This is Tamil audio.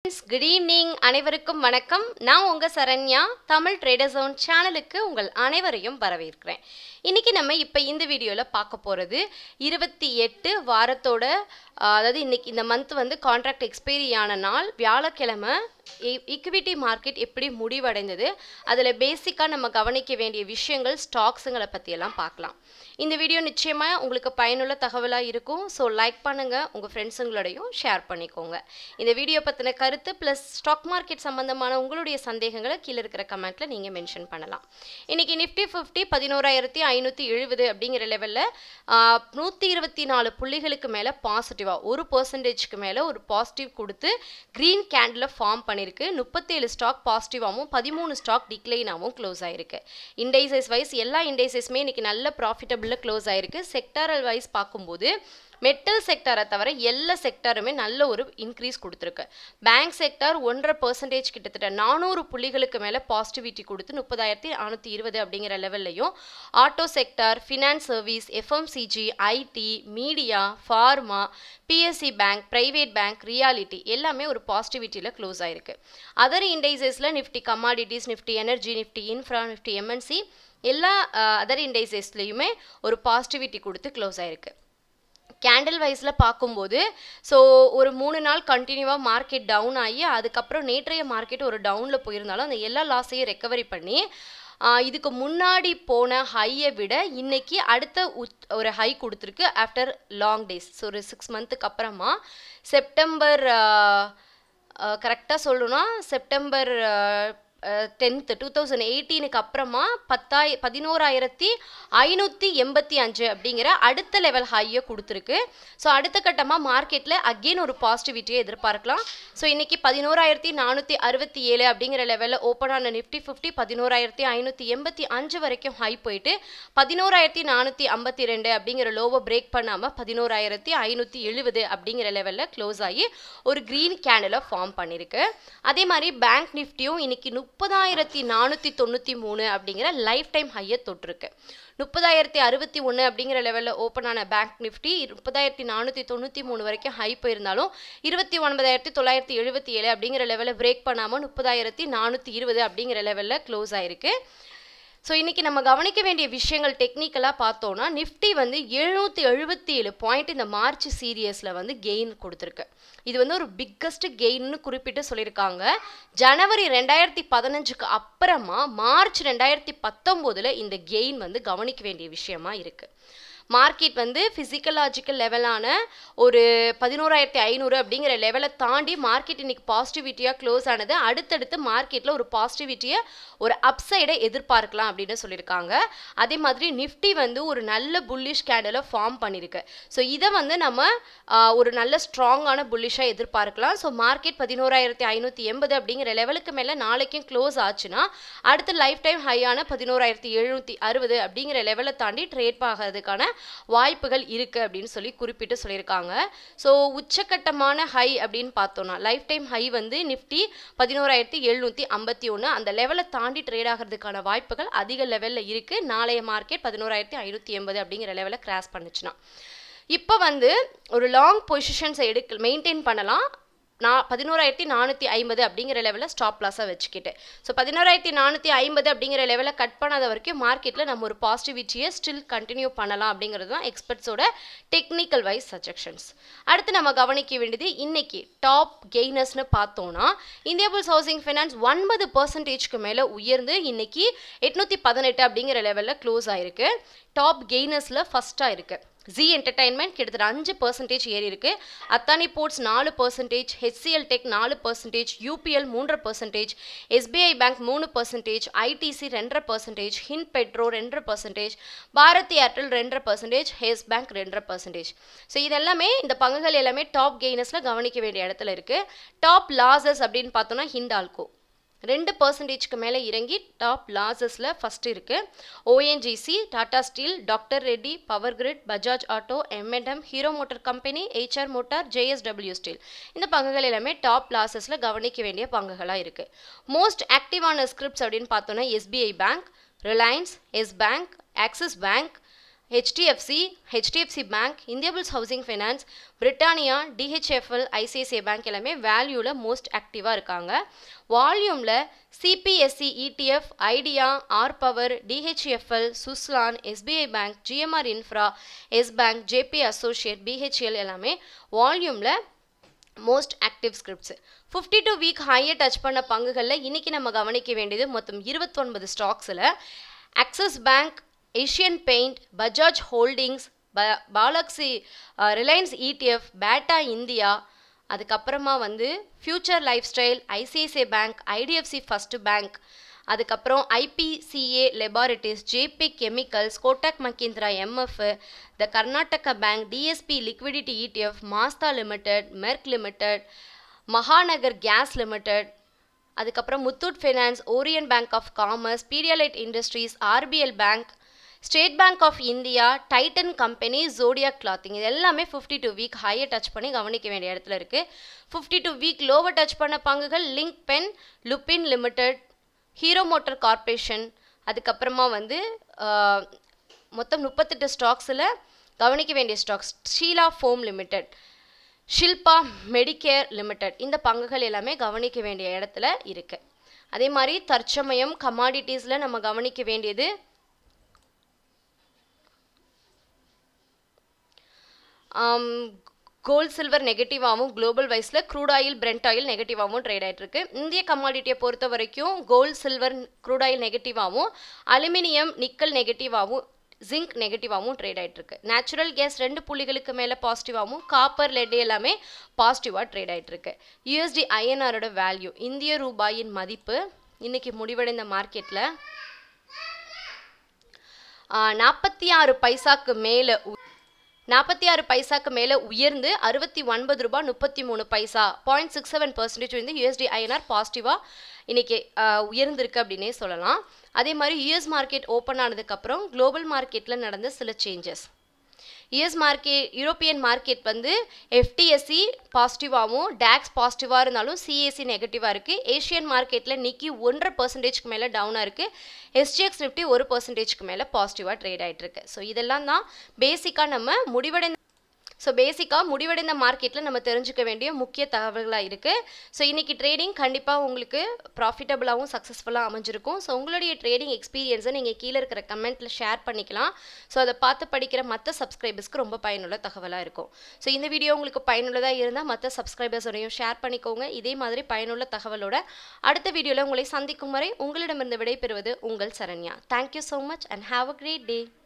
குட் ஈவினிங் அனைவருக்கும் வணக்கம் நான் உங்கள் சரண்யா தமிழ் ட்ரேடர் ஜோன் சேனலுக்கு உங்கள் அனைவரையும் வரவேற்கிறேன் இன்னைக்கு நம்ம இப்போ இந்த வீடியோவில் பார்க்க போகிறது இருபத்தி எட்டு வாரத்தோட ஆஹ், அதாவது இன்னைக்கு இந்த மந்த் வந்து கான்ட்ராக்ட் எக்ஸ்பைரி ஆன நாள் வியாழக்கிழமை ஈக்விட்டி மார்க்கெட் எப்படி முடிவடைந்தது அதில் பேசிக்காக நம்ம கவனிக்க வேண்டிய விஷயங்கள் ஸ்டாக்ஸுங்களை பற்றியெல்லாம் பார்க்கலாம் இந்த வீடியோ நிச்சயமாக உங்களுக்கு பயனுள்ள தகவலாக இருக்கும் ஸோ லைக் பண்ணுங்கள் உங்கள் ஃப்ரெண்ட்ஸுங்களோடையும் ஷேர் பண்ணிக்கோங்க இந்த வீடியோ பற்றின கருத்து ப்ளஸ் ஸ்டாக் மார்க்கெட் சம்மந்தமான உங்களுடைய சந்தேகங்களை கீழே இருக்கிற கமெண்ட்டில் நீங்கள் மென்ஷன் பண்ணலாம் இன்றைக்கி நிஃப்டி ஃபிஃப்டி பதினோராயிரத்தி ஐநூற்றி எழுபது அப்படிங்கிற லெவலில் நூற்றி இருபத்தி நாலு புள்ளிகளுக்கு மேலே பாசிட்டிவாக ஒரு பர்சன்டேஜ்க்கு மேலே ஒரு பாசிட்டிவ் கொடுத்து க்ரீன் கேண்டில் ஃபார்ம் பண்ணியிருக்கு முப்பத்தேழு ஸ்டாக் பாசிட்டிவாகவும் பதிமூணு ஸ்டாக் டிக்ளைனாகவும் க்ளோஸ் ஆயிருக்கு இண்டைசஸ் வைஸ் எல்லா இண்டைசஸுமே இன்னைக்கு நல்ல ப்ராஃபிட்டபிளில் க்ளோஸ் ஆயிருக்கு செக்டாரல் வைஸ் பார்க்கும்போது மெட்டல் செக்டாரை தவிர எல்லா செக்டாருமே நல்ல ஒரு இன்க்ரீஸ் கொடுத்துருக்கு பேங்க் செக்டார் ஒன்றரை பர்சன்டேஜ் கிட்டத்தட்ட நானூறு புள்ளிகளுக்கு மேலே பாசிட்டிவிட்டி கொடுத்து முப்பதாயிரத்தி நானூற்றி இருபது அப்படிங்கிற லெவல்லையும் auto sector finance service FMCG IT media pharma PSC bank private bank reality எல்லாமே ஒரு பாசிட்டிவிட்டியில் க்ளோஸ் ஆயிருக்கு அதர் இண்டைசஸில் Nifty commodities Nifty energy Nifty infra Nifty MNC எல்லா அதர் இண்டைசஸ்லேயுமே ஒரு பாசிட்டிவிட்டி கொடுத்து க்ளோஸ் ஆயிருக்கு கேண்டில் வைஸில் பார்க்கும்போது ஸோ ஒரு மூணு நாள் கண்டினியூவாக மார்க்கெட் டவுன் ஆகி அதுக்கப்புறம் நேற்றைய மார்க்கெட் ஒரு டவுனில் போயிருந்தாலும் அந்த எல்லா லாஸையும் ரெக்கவரி பண்ணி ஆஹ் இதுக்கு முன்னாடி போன ஹையை விட இன்னைக்கு அடுத்த உச் ஒரு ஹை கொடுத்துருக்கு ஆஃப்டர் லாங் டேஸ் ஸோ ஒரு சிக்ஸ் மந்த்துக்கு அப்புறமா செப்டம்பர் கரெக்டாக சொல்லணும்னா செப்டம்பர் டென்த்து டூ தௌசண்ட் எயிட்டீனுக்கு அப்புறமா பத்தாய் பதினோராயிரத்தி ஐநூற்றி எண்பத்தி அஞ்சு அப்படிங்கிற அடுத்த லெவல் ஹையை கொடுத்துருக்கு ஸோ அடுத்த கட்டமாக மார்க்கெட்டில் அகெயின் ஒரு பாசிட்டிவிட்டியை எதிர்பார்க்கலாம் ஸோ இன்னைக்கு பதினோராயிரத்தி நானூற்றி அறுபத்தி ஏழு அப்படிங்கிற லெவலில் ஓப்பன் ஆன நிஃப்டி ஃபிஃப்டி பதினோராயிரத்தி ஐநூற்றி எண்பத்தி அஞ்சு வரைக்கும் ஹை போயிட்டு பதினோராயிரத்தி நானூற்றி ஐம்பத்தி ரெண்டு அப்படிங்கிற லோவை பிரேக் பண்ணாமல் பதினோராயிரத்தி ஐநூற்றி எழுபது அப்படிங்கிற லெவலில் க்ளோஸ் ஆகி ஒரு க்ரீன் கேண்டில் ஃபார்ம் பண்ணியிருக்கு அதே மாதிரி பேங்க் நிஃப்டியும் இன்னைக்கு முப்பதாயிரத்தி நானூற்றி தொண்ணூற்றி மூணு அப்படிங்கிற லைஃப் டைம் ஹையை தொட்டிருக்கு முப்பதாயிரத்தி அறுபத்தி ஒன்று அப்படிங்கிற லெவலில் ஓப்பன் ஆன பேங்க் நிஃப்டி முப்பதாயிரத்தி நானூற்றி தொண்ணூற்றி மூணு வரைக்கும் ஹை போயிருந்தாலும் இருபத்தி ஒன்பதாயிரத்தி தொள்ளாயிரத்தி எழுபத்தி ஏழு அப்படிங்கிற லெவலில் பிரேக் பண்ணாமல் முப்பதாயிரத்தி நானூற்றி இருபது அப்படிங்கிற லெவலில் க்ளோஸ் ஆயிருக்கு ஸோ இன்றைக்கி நம்ம கவனிக்க வேண்டிய விஷயங்கள் டெக்னிக்கலாக பார்த்தோன்னா நிஃப்டி வந்து எழுநூற்றி எழுபத்தி ஏழு பாயிண்ட் இந்த மார்ச் சீரியஸில் வந்து கெயின் கொடுத்துருக்கு இது வந்து ஒரு பிக்கஸ்ட் கெயின்னு குறிப்பிட்டு சொல்லியிருக்காங்க ஜனவரி ரெண்டாயிரத்தி பதினஞ்சுக்கு அப்புறமா மார்ச் ரெண்டாயிரத்தி பத்தொம்போதில் இந்த கெயின் வந்து கவனிக்க வேண்டிய விஷயமா இருக்குது மார்க்கெட் வந்து ஃபிசிக்கலாஜிக்கல் லெவலான ஒரு பதினோராயிரத்தி ஐநூறு அப்படிங்கிற லெவலை தாண்டி மார்க்கெட் இன்னைக்கு பாசிட்டிவிட்டியாக க்ளோஸ் ஆனது அடுத்தடுத்து மார்க்கெட்டில் ஒரு பாசிட்டிவிட்டியை ஒரு அப்சைடை எதிர்பார்க்கலாம் அப்படின்னு சொல்லியிருக்காங்க அதே மாதிரி நிஃப்டி வந்து ஒரு நல்ல புல்லிஷ் கேண்டலை ஃபார்ம் பண்ணியிருக்கு ஸோ இதை வந்து நம்ம ஆஹ், ஒரு நல்ல ஸ்ட்ராங்கான புல்லிஷாக எதிர்பார்க்கலாம் ஸோ மார்க்கெட் பதினோராயிரத்தி ஐநூற்றி எண்பது அப்படிங்கிற லெவலுக்கு மேலே நாளைக்கும் க்ளோஸ் ஆச்சுன்னா அடுத்து லைஃப் டைம் ஹையான பதினோராயிரத்தி எழுநூற்றி அறுபது அப்படிங்கிற லெவலை தாண்டி ட்ரேட் ஆகிறதுக்கான வாய்ப்புகள் இருக்குது அப்படின்னு சொல்லி குறிப்பிட்டு சொல்லியிருக்காங்க ஸோ உச்சக்கட்டமான ஹை அப்படின்னு பார்த்தோம்னா லைஃப் டைம் ஹை வந்து நிஃப்டி பதினோராயிரத்தி எழுநூற்றி ஐம்பத்தி ஒன்று அந்த லெவலை தாண்டி ட்ரேட் ஆகிறதுக்கான வாய்ப்புகள் அதிக லெவலில் இருக்குது நாளைய மார்க்கெட் பதினோராயிரத்தி ஐநூற்றி எண்பது அப்படிங்கிற லெவலை கிராஸ் பண்ணுச்சுன்னா இப்போ வந்து ஒரு லாங் பொசிஷன்ஸை எடுக்க மெயின்டைன் பண்ணலாம் நான் பதினோராயிரத்தி நானூற்றி ஐம்பது அப்படிங்கிற லெவலில் ஸ்டாப் லாஸாக வச்சுக்கிட்டு ஸோ பதினோராயிரத்தி நானூற்றி ஐம்பது அப்படிங்கிற லெவலில் கட் பண்ணாத வரைக்கும் மார்க்கெட்டில் நம்ம ஒரு பாசிட்டிவிட்டியை ஸ்டில் கண்டினியூ பண்ணலாம் அப்படிங்கிறது தான் எக்ஸ்பர்ட்ஸோட டெக்னிக்கல் வைஸ் சஜஷன்ஸ் அடுத்து நம்ம கவனிக்க வேண்டியது இன்னைக்கு டாப் கெய்னர்ஸ்னு பார்த்தோம்னா இந்தியா புல்ஸ் ஹவுசிங் ஃபைனான்ஸ் ஒன்பது பர்சன்டேஜ்க்கு மேலே உயர்ந்து இன்னைக்கு எட்நூற்றி பதினெட்டு அப்படிங்கிற லெவலில் க்ளோஸ் ஆயிருக்கு டாப் கெய்னர்ஸில் ஃபஸ்ட்டாக இருக்குது ஜி என்டர்டைன்மெண்ட் கிட்டத்தட்ட அஞ்சு பர்சன்டேஜ் ஏறி இருக்கு அத்தானி போர்ட்ஸ் நாலு பர்சன்டேஜ் ஹெச்சிஎல் டெக் நாலு பர்சன்டேஜ் யூபிஎல் மூன்றரை பர்சன்டேஜ் எஸ்பிஐ பேங்க் மூணு பர்சன்டேஜ் ஐடிசி ரெண்டரை பர்சன்டேஜ் ஹின் பெட்ரோ ரெண்டரை பர்சன்டேஜ் பாரதி ஏர்டெல் ரெண்டரை பர்சன்டேஜ் ஹெஸ் பேங்க் ரெண்டரை பர்சன்டேஜ் ஸோ இதெல்லாமே இந்த பங்குகள் எல்லாமே டாப் கெய்னஸில் கவனிக்க வேண்டிய இடத்துல இருக்கு டாப் லாசஸ் அப்படின்னு பார்த்தோம்னா ஹிண்டால்கோ ரெண்டு பர்சன்டேஜ்க்கு மேலே இறங்கி டாப் லாசஸில் ஃபஸ்ட் இருக்குது ONGC Tata steel doctor Reddy power grid Bajaj auto MNM hero motor company HR motor JSW steel இந்த பங்குகள் எல்லாமே டாப் லாசஸில் கவனிக்க வேண்டிய பங்குகளாக இருக்குது மோஸ்ட் ஆக்டிவான ஸ்கிரிப்ட்ஸ் அப்படின்னு பார்த்தோன்னா SBI bank Reliance Yes bank Axis bank HDFC HDFC bank India bulls housing finance Britannia DHFL ICICI bank எல்லாமே வேல்யூவில் மோஸ்ட் ஆக்டிவாக இருக்காங்க வால்யூமில் CPSC ETF Idea R power DHFL Suzlon SBI bank GMR infra Yes bank JP associate BHL எல்லாமே வால்யூமில் most active scripts fifty two week ஹையை டச் பண்ண பங்குகளில் இன்றைக்கி நம்ம கவனிக்க வேண்டியது மொத்தம் இருபத்தொன்பது ஸ்டாக்ஸில் Axis bank Asian paint Bajaj holdings ப பாலக்ஸி ரிலையன்ஸ் இடிஎஃப் பேட்டா இந்தியா அதுக்கப்புறமா வந்து future life style ICICI bank IDFC first bank அதுக்கப்புறம் IPCA laboratories JB chemicals Kotak Mahindra MF the Karnataka bank DSP liquidity ETF Mazda limited Merck limited Mahanagar gas limited அதுக்கப்புறம் Muthoot finance Orient bank of commerce Pidilite industries RBL bank State bank of India Titan company Zodiac clothing இது எல்லாமே ஃபிஃப்டி டூ வீக் ஹையை டச் பண்ணி கவனிக்க வேண்டிய இடத்துல இருக்குது ஃபிஃப்டி டூ வீக் லோவை டச் பண்ண பங்குகள் link pen Lupin limited hero motor corporation அதுக்கப்புறமா வந்து மொத்தம் முப்பத்தெட்டு ஸ்டாக்ஸில் கவனிக்க வேண்டிய stocks Sheela foam limited Shilpa medicare limited இந்த பங்குகள் எல்லாமே கவனிக்க வேண்டிய இடத்துல இருக்குது அதே மாதிரி தற்சமயம் கமாடிட்டிஸில் நம்ம கவனிக்க வேண்டியது கோல்ட் சில்வர் நெகட்டிவாகவும் குளோபல் வைஸில் க்ரூட் ஆயில் பிரெண்ட் ஆயில் நெகட்டிவாகவும் ட்ரேட் ஆகிட்டு இருக்கு இந்திய கமாடிட்டியை பொறுத்த வரைக்கும் கோல்ட் சில்வர் க்ரூட் ஆயில் நெகட்டிவாகவும் அலுமினியம் நிக்கல் நெகட்டிவாகவும் ஜிங்க் நெகட்டிவாகவும் ட்ரேட் ஆகிட்டு இருக்கு நேச்சுரல் கேஸ் ரெண்டு புள்ளிகளுக்கு மேலே பாசிட்டிவாகவும் காப்பர் லெட் எல்லாமே பாசிட்டிவாக ட்ரேட் ஆகிட்டு இருக்கு யூஎஸ்டி ஐஎன்ஆரோட வேல்யூ இந்திய ரூபாயின் மதிப்பு இன்னைக்கு முடிவடைந்த மார்க்கெட்டில் நாற்பத்தி ஆறு பைசாக்கு மேலே நாற்பத்தி ஆறு பைசாக்கு மேலே உயர்ந்து அறுபத்தி ஒன்பது ரூபாய் முப்பத்தி மூணு பைசா பாயிண்ட் சிக்ஸ் செவன் பர்சன்டேஜ் வந்து யூஎஸ்டி ஐஎன்ஆர் பாசிட்டிவாக இன்றைக்கி உயர்ந்திருக்கு அப்படின்னே சொல்லலாம் அதே மாதிரி யூஎஸ் மார்க்கெட் ஓப்பன் ஆனதுக்கப்புறம் குளோபல் மார்க்கெட்டில் நடந்த சில changes US market European market வந்து எஃப்டிஎஸ்சி பாசிட்டிவாகவும் டேக்ஸ் பாசிட்டிவாக இருந்தாலும் சிஏசி நெகட்டிவாக இருக்குது ஏஷியன் மார்க்கெட்டில் நிக்கி ஒன்றரை பர்சன்டேஜ்க்கு மேலே டவுனாக இருக்குது எஸ்டிஎக்ஸ் நிஃப்டி ஒரு பர்சன்டேஜ்க்கு மேலே பாசிட்டிவாக ட்ரேட் ஆகிட்டு இருக்கு ஸோ இதெல்லாம் தான் பேசிக்காக நம்ம முடிவடைந்த ஸோ பேசிக்காக முடிவடைந்த மார்க்கெட்டில் நம்ம தெரிஞ்சுக்க வேண்டிய முக்கிய தகவல்களாக இருக்குது ஸோ இன்றைக்கி ட்ரேடிங் கண்டிப்பாக உங்களுக்கு ப்ராஃபிட்டபுளாகவும் சக்ஸஸ்ஃபுல்லாக அமைஞ்சிருக்கும் ஸோ உங்களுடைய ட்ரேடிங் எக்ஸ்பீரியன்ஸை நீங்கள் கீழே இருக்கிற கமெண்ட்டில் ஷேர் பண்ணிக்கலாம் ஸோ அதை பார்த்து படிக்கிற மற்ற சப்ஸ்கிரைபர்ஸ்க்கு ரொம்ப பயனுள்ள தகவலாக இருக்கும் ஸோ இந்த வீடியோ உங்களுக்கு பயனுள்ளதாக இருந்தால் மற்ற சப்ஸ்கிரைபர்ஸோடையும் ஷேர் பண்ணிக்கோங்க இதே மாதிரி பயனுள்ள தகவலோட அடுத்த வீடியோவில் உங்களை சந்திக்கும் வரை உங்களிடமிருந்து விடைபெறுவது உங்கள் Saranya thank you so much and have a great day